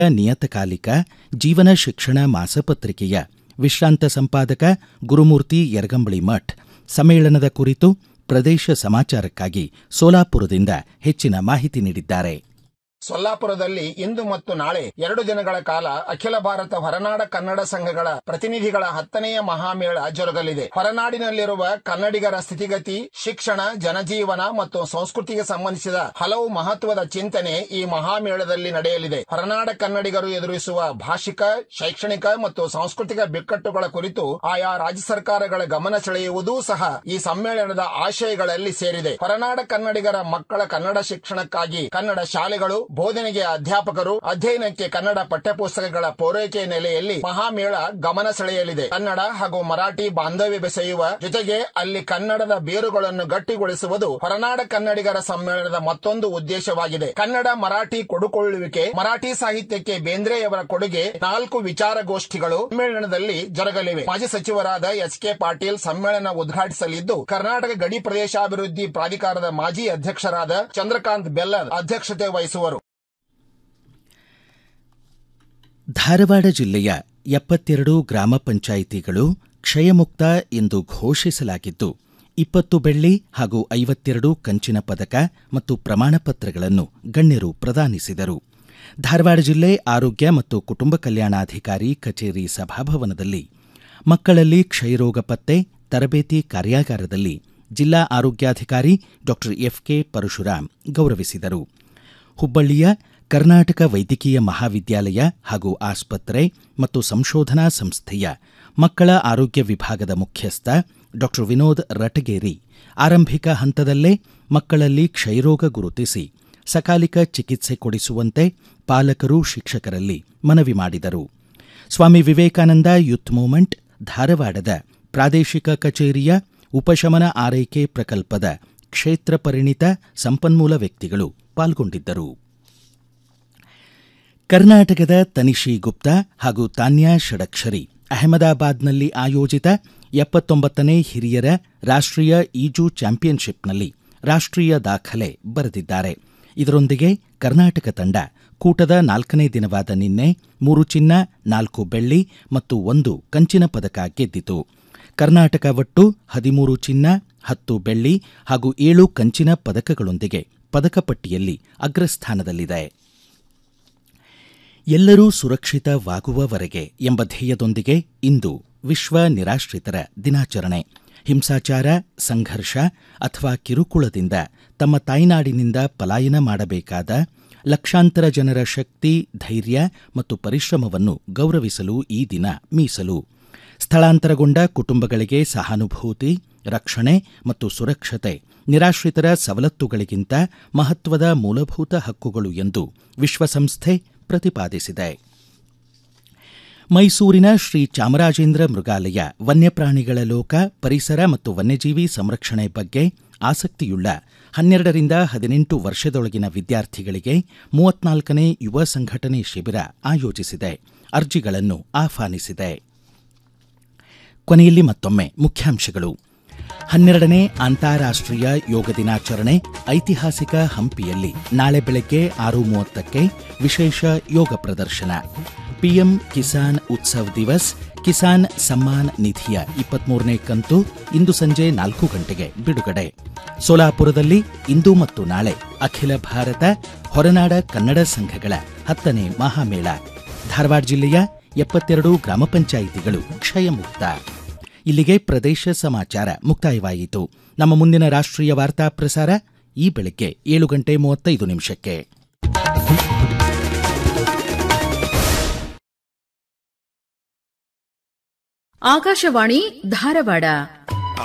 ನಿಯತಕಾಲಿಕ ಜೀವನ ಶಿಕ್ಷಣ ಮಾಸಪತ್ರಿಕೆಯ ವಿಶ್ರಾಂತ ಸಂಪಾದಕ ಗುರುಮೂರ್ತಿ ಯರಗಂಬಳಿ ಮಠ್ ಸಮ್ಮೇಳನದ ಕುರಿತು ಪ್ರದೇಶ ಸಮಾಚಾರಕ್ಕಾಗಿ ಸೋಲಾಪುರದಿಂದ ಹೆಚ್ಚಿನ ಮಾಹಿತಿ ನೀಡಿದ್ದಾರೆ ಸೊಲ್ಲಾಪುರದಲ್ಲಿ ಇಂದು ಮತ್ತು ನಾಳೆ ಎರಡು ದಿನಗಳ ಕಾಲ ಅಖಿಲ ಭಾರತ ಹೊರನಾಡ ಕನ್ನಡ ಸಂಘಗಳ ಪ್ರತಿನಿಧಿಗಳ ಹತ್ತನೆಯ ಮಹಾಮೇಳ ಜರುಗಲಿದೆ ಹೊರನಾಡಿನಲ್ಲಿರುವ ಕನ್ನಡಿಗರ ಸ್ಥಿತಿಗತಿ ಶಿಕ್ಷಣ ಜನಜೀವನ ಮತ್ತು ಸಂಸ್ಕೃತಿಗೆ ಸಂಬಂಧಿಸಿದ ಹಲವು ಮಹತ್ವದ ಚಿಂತನೆ ಈ ಮಹಾಮೇಳದಲ್ಲಿ ನಡೆಯಲಿದೆ ಹೊರನಾಡ ಕನ್ನಡಿಗರು ಎದುರಿಸುವ ಭಾಷಿಕ ಶೈಕ್ಷಣಿಕ ಮತ್ತು ಸಾಂಸ್ಕೃತಿಕ ಬಿಕ್ಕಟ್ಟುಗಳ ಕುರಿತು ಆಯಾ ರಾಜ್ಯ ಸರ್ಕಾರಗಳ ಗಮನ ಸೆಳೆಯುವುದೂ ಸಹ ಈ ಸಮ್ಮೇಳನದ ಆಶಯಗಳಲ್ಲಿ ಸೇರಿದೆ ಹೊರನಾಡ ಕನ್ನಡಿಗರ ಮಕ್ಕಳ ಕನ್ನಡ ಶಿಕ್ಷಣಕ್ಕಾಗಿ ಕನ್ನಡ ಶಾಲೆಗಳು ಬೋಧನೆಗೆ ಅಧ್ಯಾಪಕರು ಅಧ್ಯಯನಕ್ಕೆ ಕನ್ನಡ ಪಠ್ಯಪುಸ್ತಕಗಳ ಪೂರೈಕೆ ನೆಲೆಯಲ್ಲಿ ಮಹಾಮೇಳ ಗಮನ ಸೆಳೆಯಲಿದೆ ಕನ್ನಡ ಹಾಗೂ ಮರಾಠಿ ಬಾಂಧವ್ಯ ಬೆಸೆಯುವ ಜೊತೆಗೆ ಅಲ್ಲಿ ಕನ್ನಡದ ಬೇರುಗಳನ್ನು ಗಟ್ಟಿಗೊಳಿಸುವುದು ಹೊರನಾಡ ಕನ್ನಡಿಗರ ಸಮ್ಮೇಳನದ ಮತ್ತೊಂದು ಉದ್ದೇಶವಾಗಿದೆ ಕನ್ನಡ ಮರಾಠಿ ಕೊಡುಕೊಳ್ಳುವಿಕೆ ಮರಾಠಿ ಸಾಹಿತ್ಯಕ್ಕೆ ಬೇಂದ್ರೆಯವರ ಕೊಡುಗೆ ನಾಲ್ಕು ವಿಚಾರಗೋಷ್ಠಿಗಳು ಸಮ್ಮೇಳನದಲ್ಲಿ ಜರುಗಲಿವೆ ಮಾಜಿ ಸಚಿವರಾದ ಎಚ್ ಕೆ ಪಾಟೀಲ್ ಸಮ್ಮೇಳನ ಉದ್ಘಾಟಿಸಲಿದ್ದು ಕರ್ನಾಟಕ ಗಡಿ ಪ್ರದೇಶಾಭಿವೃದ್ಧಿ ಪ್ರಾಧಿಕಾರದ ಮಾಜಿ ಅಧ್ಯಕ್ಷರಾದ ಚಂದ್ರಕಾಂತ್ ಬೆಲ್ಲದ್ ಅಧ್ಯಕ್ಷತೆ ವಹಿಸುವರು ಧಾರವಾಡ ಜಿಲ್ಲೆಯ ಎಪ್ಪತ್ತೆರಡು ಗ್ರಾಮ ಪಂಚಾಯಿತಿಗಳು ಕ್ಷಯಮುಕ್ತ ಎಂದು ಘೋಷಿಸಲಾಗಿದ್ದು ಇಪ್ಪತ್ತು ಬೆಳ್ಳಿ ಹಾಗೂ ಐವತ್ತೆರಡು ಕಂಚಿನ ಪದಕ ಮತ್ತು ಪ್ರಮಾಣ ಪತ್ರಗಳನ್ನು ಗಣ್ಯರು ಪ್ರದಾನಿಸಿದರು ಧಾರವಾಡ ಜಿಲ್ಲೆ ಆರೋಗ್ಯ ಮತ್ತು ಕುಟುಂಬ ಕಲ್ಯಾಣಾಧಿಕಾರಿ ಕಚೇರಿ ಸಭಾಭವನದಲ್ಲಿ ಮಕ್ಕಳಲ್ಲಿ ಕ್ಷಯರೋಗ ಪತ್ತೆ ತರಬೇತಿ ಕಾರ್ಯಾಗಾರದಲ್ಲಿ ಜಿಲ್ಲಾ ಆರೋಗ್ಯಾಧಿಕಾರಿ ಡಾಕ್ಟರ್ ಎಫ್ಕೆ ಪರಶುರಾಮ್ ಗೌರವಿಸಿದರು ಹುಬ್ಬಳ್ಳಿಯ ಕರ್ನಾಟಕ ವೈದ್ಯಕೀಯ ಮಹಾವಿದ್ಯಾಲಯ ಹಾಗೂ ಆಸ್ಪತ್ರೆ ಮತ್ತು ಸಂಶೋಧನಾ ಸಂಸ್ಥೆಯ ಮಕ್ಕಳ ಆರೋಗ್ಯ ವಿಭಾಗದ ಮುಖ್ಯಸ್ಥ ಡಾಕ್ಟರ್ ವಿನೋದ್ ರಟಗೇರಿ ಆರಂಭಿಕ ಹಂತದಲ್ಲೇ ಮಕ್ಕಳಲ್ಲಿ ಕ್ಷಯರೋಗ ಗುರುತಿಸಿ ಸಕಾಲಿಕ ಚಿಕಿತ್ಸೆ ಕೊಡಿಸುವಂತೆ ಪಾಲಕರು ಶಿಕ್ಷಕರಲ್ಲಿ ಮನವಿ ಮಾಡಿದರು ಸ್ವಾಮಿ ವಿವೇಕಾನಂದ ಯೂತ್ ಮೂವ್ಮೆಂಟ್ ಧಾರವಾಡದ ಪ್ರಾದೇಶಿಕ ಕಚೇರಿಯ ಉಪಶಮನ ಆರೈಕೆ ಪ್ರಕಲ್ಪದ ಕ್ಷೇತ್ರ ಪರಿಣಿತ ಸಂಪನ್ಮೂಲ ವ್ಯಕ್ತಿಗಳು ಪಾಲ್ಗೊಂಡಿದ್ದರು ಕರ್ನಾಟಕದ ತನಿಷಿ ಗುಪ್ತಾ ಹಾಗೂ ತಾನ್ಯಾ ಷಡಕ್ಷರಿ ಅಹಮದಾಬಾದ್ನಲ್ಲಿ ಆಯೋಜಿತ ಎಪ್ಪತ್ತೊಂಬತ್ತನೇ ಹಿರಿಯರ ರಾಷ್ಟ್ರೀಯ ಈಜು ಚಾಂಪಿಯನ್ಶಿಪ್ನಲ್ಲಿ ರಾಷ್ಟ್ರೀಯ ದಾಖಲೆ ಬರೆದಿದ್ದಾರೆ ಇದರೊಂದಿಗೆ ಕರ್ನಾಟಕ ತಂಡ ಕೂಟದ ನಾಲ್ಕನೇ ದಿನವಾದ ನಿನ್ನೆ ಮೂರು ಚಿನ್ನ ನಾಲ್ಕು ಬೆಳ್ಳಿ ಮತ್ತು ಒಂದು ಕಂಚಿನ ಪದಕ ಗೆದ್ದಿತು ಕರ್ನಾಟಕ ಒಟ್ಟು ಹದಿಮೂರು ಚಿನ್ನ ಹತ್ತು ಬೆಳ್ಳಿ ಹಾಗೂ ಏಳು ಕಂಚಿನ ಪದಕಗಳೊಂದಿಗೆ ಪದಕ ಪಟ್ಟಿಯಲ್ಲಿ ಅಗ್ರಸ್ಥಾನದಲ್ಲಿದೆ ಎಲ್ಲರೂ ಸುರಕ್ಷಿತವಾಗುವವರೆಗೆ ಎಂಬ ಧ್ಯೇಯದೊಂದಿಗೆ ಇಂದು ವಿಶ್ವ ನಿರಾಶ್ರಿತರ ದಿನಾಚರಣೆ ಹಿಂಸಾಚಾರ ಸಂಘರ್ಷ ಅಥವಾ ಕಿರುಕುಳದಿಂದ ತಮ್ಮ ತಾಯ್ನಾಡಿನಿಂದ ಪಲಾಯನ ಮಾಡಬೇಕಾದ ಲಕ್ಷಾಂತರ ಜನರ ಶಕ್ತಿ ಧೈರ್ಯ ಮತ್ತು ಪರಿಶ್ರಮವನ್ನು ಗೌರವಿಸಲು ಈ ದಿನ ಮೀಸಲು ಸ್ಥಳಾಂತರಗೊಂಡ ಕುಟುಂಬಗಳಿಗೆ ಸಹಾನುಭೂತಿ ರಕ್ಷಣೆ ಮತ್ತು ಸುರಕ್ಷತೆ ನಿರಾಶ್ರಿತರ ಸವಲತ್ತುಗಳಿಗಿಂತ ಮಹತ್ವದ ಮೂಲಭೂತ ಹಕ್ಕುಗಳು ಎಂದು ವಿಶ್ವಸಂಸ್ಥೆ ಪ್ರತಿಪಾದಿಸಿದೆ ಮೈಸೂರಿನ ಶ್ರೀ ಚಾಮರಾಜೇಂದ್ರ ಮೃಗಾಲಯ ವನ್ಯಪ್ರಾಣಿಗಳ ಲೋಕ ಪರಿಸರ ಮತ್ತು ವನ್ಯಜೀವಿ ಸಂರಕ್ಷಣೆ ಬಗ್ಗೆ ಆಸಕ್ತಿಯುಳ್ಳ ಹನ್ನೆರಡರಿಂದ ಹದಿನೆಂಟು ವರ್ಷದೊಳಗಿನ ವಿದ್ಯಾರ್ಥಿಗಳಿಗೆ ಮೂವತ್ನಾಲ್ಕನೇ ಯುವ ಸಂಘಟನೆ ಶಿಬಿರ ಆಯೋಜಿಸಿದೆ ಅರ್ಜಿಗಳನ್ನು ಆಹ್ವಾನಿಸಿದೆ ಕೊನೆಯಲ್ಲಿ ಮತ್ತೊಮ್ಮೆ ಮುಖ್ಯಾಂಶಗಳು ಹನ್ನೆರಡನೇ ಅಂತಾರಾಷ್ಟ್ರೀಯ ಯೋಗ ದಿನಾಚರಣೆ ಐತಿಹಾಸಿಕ ಹಂಪಿಯಲ್ಲಿ ನಾಳೆ ಬೆಳಗ್ಗೆ ಆರು ಮೂವತ್ತಕ್ಕೆ ವಿಶೇಷ ಯೋಗ ಪ್ರದರ್ಶನ ಪಿಎಂ ಕಿಸಾನ್ ಉತ್ಸವ್ ದಿವಸ್ ಕಿಸಾನ್ ಸಮ್ಮಾನ್ ನಿಧಿಯ ಇಪ್ಪತ್ಮೂರನೇ ಕಂತು ಇಂದು ಸಂಜೆ ನಾಲ್ಕು ಗಂಟೆಗೆ ಬಿಡುಗಡೆ ಸೋಲಾಪುರದಲ್ಲಿ ಇಂದು ಮತ್ತು ನಾಳೆ ಅಖಿಲ ಭಾರತ ಹೊರನಾಡ ಕನ್ನಡ ಸಂಘಗಳ ಹತ್ತನೇ ಮಹಾಮೇಳ ಧಾರವಾಡ ಜಿಲ್ಲೆಯ ಎಪ್ಪತ್ತೆರಡು ಗ್ರಾಮ ಪಂಚಾಯಿತಿಗಳು ಕ್ಷಯಮುಕ್ತ ಇಲ್ಲಿಗೆ ಪ್ರದೇಶ ಸಮಾಚಾರ ಮುಕ್ತಾಯವಾಯಿತು ನಮ್ಮ ಮುಂದಿನ ರಾಷ್ಟ್ರೀಯ ವಾರ್ತಾ ಪ್ರಸಾರ ಈ ಬೆಳಗ್ಗೆ ಏಳು ಗಂಟೆ ಮೂವತ್ತೈದು ನಿಮಿಷಕ್ಕೆ ಆಕಾಶವಾಣಿ ಧಾರವಾಡ